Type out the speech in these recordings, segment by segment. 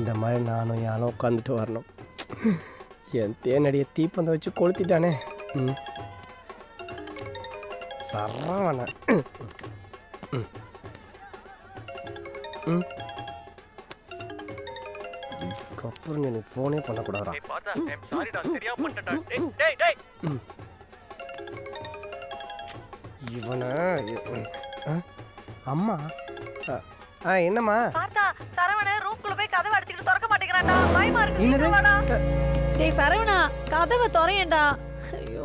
இந்த மாதிரி நானும் யாரும் உட்காந்துட்டு வரணும் என் தேனடியை தீப்பந்த வச்சு கொளுத்திட்டானே ம் சரவண ம் ம் இதுக்கப்புறம் நீ ஃபோனே பண்ணக்கூடாதா இவனை ம், ஆ? அம்மா ஆ, ஆ என்னம்மா பார்த்தா சரவண ரூம்குள்ள போய் கதவை அடிச்சுட்டு திறக்க மாட்டேங்கிறான்டா பயமா இருக்கு என்னது சீக்கிரம் வாடா. க- டேய் சரவணா கதவை திறயேண்டா ஐயோ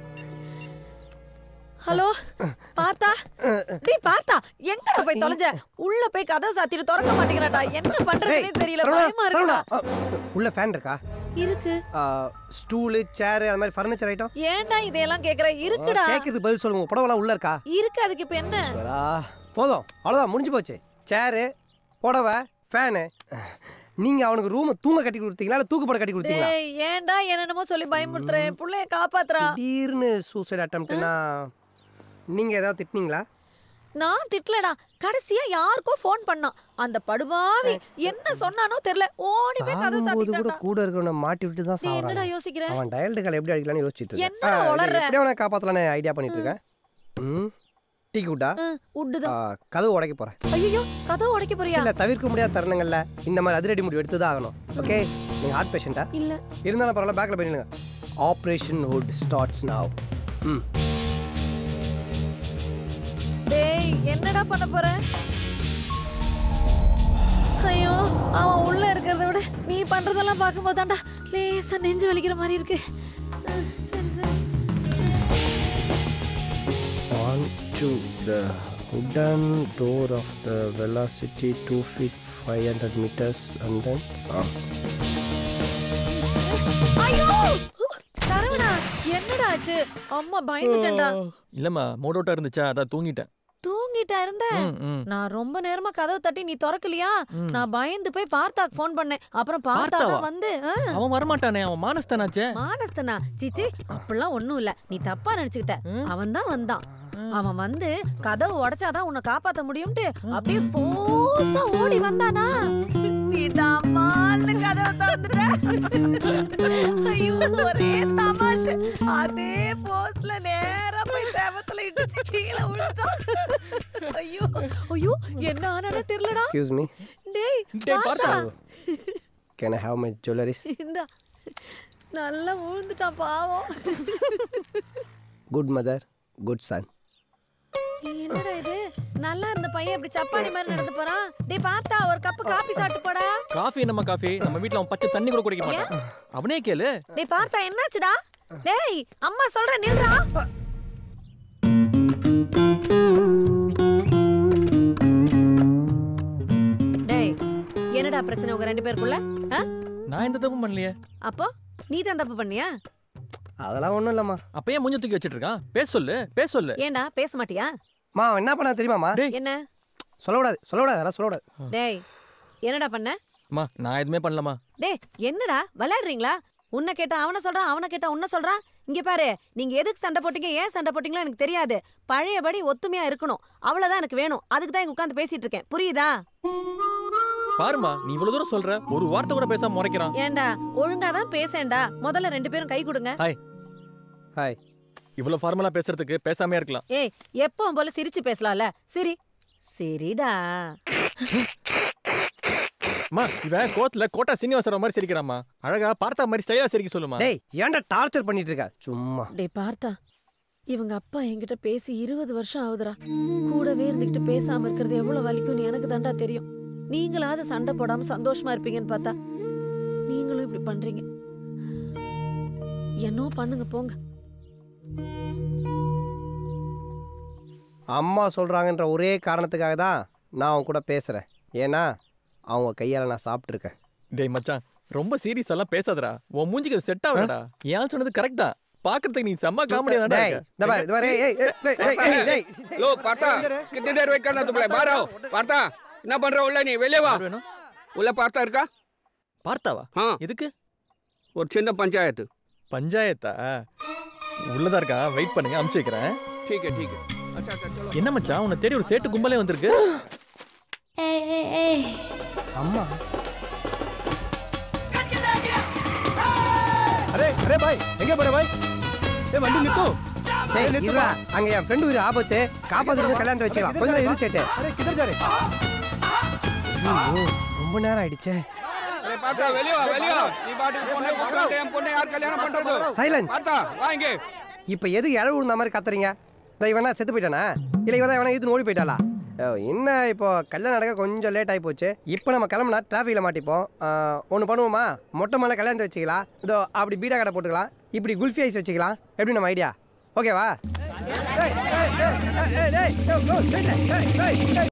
ஹலோ பார்த்தா டேய் பார்த்தா எங்கடா போய் தொலைஞ்ச உள்ள போய் கதவை சாத்திட்டு திறக்க மாட்டேங்கிறான்டா என்ன பண்றதுனே ஏய், தெரியல சரவணா, பயமா இருக்குடா சரவணா, ஆ, உள்ள ஃபேன் இருக்கா இருக்கு ஸ்டூலு சேரு அது மாதிரி ஃபர்னிச்சர் ஐட்டம் ஏன்டா இதையெல்லாம் கேக்குற இருக்குடா கேக்குது பதில் சொல்லுங்க உங்க புடவெல்லாம் உள்ள இருக்கா இருக்கு அதுக்கு இப்ப என்ன வரா போதும் அவ்வளோதான் முடிஞ்சு போச்சு சேரு புடவை ஃபேனு நீங்க அவனுக்கு ரூம் தூங்க கட்டி கொடுத்தீங்களா இல்ல தூக்கு போட கட்டி கொடுத்தீங்களா டேய் ஏன்டா என்னென்னமோ சொல்லி பயமுறுத்துறேன் புள்ளைய காப்பாத்துறா திடீர்னு சூசைட் அட்டம்ப்ட்னா நீங்க ஏதாவது திட்டினீங்களா நான் திட்டலடா கடைசியா யாருக்கோ ஃபோன் பண்ணான் அந்த படுபாவி என்ன சொன்னானோ தெரியல ஓடி போய் கதவை சாகும்போது கூட சாத்திட்டான்டா கூட இருக்கிறவனை மாட்டி விட்டு தான் நீ என்னடா சாவறான் யோசிக்கிற அவன் டயல்டு கால் எப்படி அடிக்கலாம்னு யோசிச்சுட்டு என்னடா இருக்கேன். ஆ, உளறுற? இது எப்படி அவனை காப்பாத்தலாம்னு ஐடியா பண்ணிட்டு இருக்கேன் ம் டீ குட்டா உட்டுதான் கதவு உடைக்க போறேன் ஐயோ கதவு உடைக்க போறியா இல்ல தவிர்க்க முடியாத தருணங்கள்ல இந்த மாதிரி அதிரடி முடிவு எடுத்து தான் ஆகணும் ஓகே நீங்க ஹார்ட் பேஷண்டா இல்ல இருந்தாலும் பரவாயில்ல பேக்ல பண்ணிடுங்க ஆப்ரேஷன் ஹுட் ஸ்டார்ட்ஸ் நாவ் ம் டேய் என்னடா பண்ண போற ஐயோ அவன் உள்ள இருக்கிறத விட நீ பண்றதெல்லாம் பார்க்கும்போது தான்டா லேசா நெஞ்சு வலிக்கிற மாதிரி இருக்கு அஹ், சரி சரி on to the wooden door of the velocity 2 feet 500 meters and then ah. ஐயோ சரவணா என்னடா ஆச்சு அம்மா பயந்துட்டேன்டா இல்லம்மா மூடோட்டா இருந்துச்சா அதான் தூங்கிட்டேன் தூங்கிட்டா இருந்த ம், ம். நான் ரொம்ப நேரமா கதவு தட்டி நீ திறக்கலையா ம். நான் பயந்து போய் பார்த்தாக்கு ஃபோன் பண்ணேன் அப்புறம் பார்த்தா பார்த்தாவா? தான் வந்து ஆ, அவன் வரமாட்டானே அவன் மானஸ்தானாச்சே மானஸ்தனா சீச்சி அப்படிலாம் ஒண்ணும் இல்ல நீ தப்பா நினைச்சுக்கிட்ட அவன் தான் வந்தான் அவன் வந்து கதவு உடைச்சாதான் உன்னை காப்பாத்த முடியும்ட்டு அப்படியே ஃபோர்ஸா ஓடி வந்தானா நீ டமால்னு கதவை திறந்துட்ட ஐயோ ஒரே தமாஷு அதே ஃபோர்ஸ்ல நேரா போய் சேவத்துல இடிச்சு கீழே விழுந்துட்டான் ஐயோ ஐயோ என்ன ஆனானே தெரியலடா excuse me டேய் டேய், பார்த்தா can i have my jewelries இந்தா நல்லா விழுந்துட்டான் பாவம் good mother good son என்னடா இது நல்லா இருந்த பையன் இப்படி சப்பானி மாதிரி நடந்து போறான் டேய் பார்த்தா ஒரு கப் காபி சாப்பிட்டு போடா காஃபி என்னம்மா காஃபி நம்ம வீட்ல அவன் பச்சை தண்ணி கூட குடிக்க மாட்டான் அவனே கேளு டேய் பார்த்தா என்னாச்சுடா டேய் அம்மா சொல்ற நில்றா டேய் என்னடா பிரச்சனை உங்க ரெண்டு பேருக்குள்ள ஆ? நான் எந்த தப்பும் பண்ணலையே அப்போ நீ தான் தப்பு பண்ணியா அதெல்லாம் ஒண்ணும் இல்லம்மா அப்ப ஏன் மூஞ்ச தூக்கி வச்சிட்டு இருக்கான் பேச சொல்லு பேச சொல்லு ஏன்டா பேச மாட்டியா மா அவன் என்ன பண்ணா தெரியுமாமா டேய் என்ன சொல்லக்கூடாது சொல்லக்கூடாது அதெல்லாம் சொல்லக்கூடாது டேய் என்னடா பண்ண அம்மா நான் எதுவுமே பண்ணலமா டேய் என்னடா விளையாடுறீங்களா உன்னை கேட்டா அவனை சொல்றான் அவனை கேட்டா உன்னை சொல்றான் இங்க பாரு நீங்க எதுக்கு சண்டை போட்டீங்க ஏன் சண்டை போட்டீங்களோ எனக்கு தெரியாது பழையபடி ஒத்துமையா இருக்கணும் அவ்வளவுதான் எனக்கு வேணும் அதுக்கு தான் இங்க உட்காந்து பேசிட்டு இருக்கேன் புரியுதா பாருமா நீ இவ்வளவு தூரம் சொல்ற ஒரு வார்த்தை கூட பேசாம முறைக்கிறான் ஏன்டா ஒழுங்கா தான் பேசேன்டா முதல்ல ரெண்டு பேரும் கை கொடுங்க ஹாய் ஹாய் இவ்வளவு ஃபார்மலா பேசுறதுக்கு பேசாமே இருக்கலாம் ஏய் எப்பவும் போல சிரிச்சு பேசலாம்ல சிரி சரிடா அம்மா இவன் கோத்துல கோட்டா சீனிவாசரம் மாதிரி சிரிக்கிறாம்மா அழகா பார்த்தா மாதிரி ஸ்டைலா சிரிக்க சொல்லுமா டேய் ஏன்டா டார்ச்சர் பண்ணிட்டு இருக்க சும்மா டேய் பார்த்தா இவங்க அப்பா என்கிட்ட பேசி இருபது வருஷம் ஆகுதுடா கூடவே இருந்துகிட்டு பேசாம இருக்கிறது எவ்வளவு வலிக்கும்னு எனக்கு தாண்டா தெரியும் நீங்களாவது சண்டை போடாம சந்தோஷமா இருப்பீங்கன்னு பார்த்தா நீங்களும் இப்படி பண்றீங்க என்னோ பண்ணுங்க போங்க அம்மா சொல்றாங்கன்ற ஒரே காரணத்துக்காக தான் நான் அவன் கூட பேசுறேன் ஏன்னா அவங்க கையால நான் சாப்பிட்ருக்கேன் டேய் மச்சான் ரொம்ப சீரியஸ் எல்லாம் பேசாதடா உன் மூஞ்சிக்கு செட் ஆகலடா ஏன் சொன்னது கரெக்ட் தான் பாக்குறதுக்கு நீ செம்ம காமெடியா டேய் இந்த பாரு இந்த பாரு ஏய் ஏய் ஏய், ஏய் ஏய் டேய் लो पार्था कितनी देर वेट करना तुम्हें बाहर आओ पार्था என்ன பண்ற உள்ள நீ வெளியே வா வேணும் உள்ள பார்த்தா இருக்கா பார்த்தாவா ஆ எதுக்கு ஒரு சின்ன பஞ்சாயத்து பஞ்சாயத்தா உள்ளதா இருக்கா வெயிட் பண்ணுங்க அமுச்சு வைக்கிறேன் ठीक है ठीक है अच्छा अच्छा चलो என்ன மச்சான் உன்னை தேடி ஒரு சேட்டு கும்பலே வந்திருக்கு அம்மா அரே பாய் எங்க போற பாய் ஏ வண்டி நித்து டேய் இருடா அங்க என் ஃப்ரெண்டு ஒரு ஆபத்து காப்பாத்துறது கல்யாணத்தை வச்சுக்கலாம் கொஞ்ச நேரம் இரு சேட்டு அரே கிதர் ஜா ரே ஐயோ, ரொம்ப நேரம் ஆயிடுச்சே ஏய், பார்த்தா வெளியே வா வெளியே வா நீ பாட்டுக்கு பொண்ணை கூப்பிட்டு என் பொண்ணை யார் கல்யாணம் பண்றது சைலன்ஸ் பார்த்தா வா இங்கே இப்போ எது இழவு விழுந்த மாதிரி கத்துறீங்க இந்த இவனா செத்து போயிட்டானா இல்லை இவன் தான் இவனா இழுத்து ஓடி போயிட்டாளா ஓ, என்ன இப்போ கல்யாணம் நடக்க கொஞ்சம் லேட் ஆகி போச்சு இப்போ நம்ம கிளம்புனா டிராஃபிக்கில் மாட்டிப்போம் ஒன்று பண்ணுவோமா மொட்டை மலை கல்யாணத்தை வச்சுக்கலாம் இதோ அப்படி பீடா கடை போட்டுக்கலாம் இப்படி குல்ஃபி ஐஸ் வச்சுக்கலாம் எப்படி நம்ம ஐடியா ஓகேவா ஏய், ஏய், ஏய், ஏய், ஏய், ஏய், go, go, straight, ஏய், ஏய், ஏய்,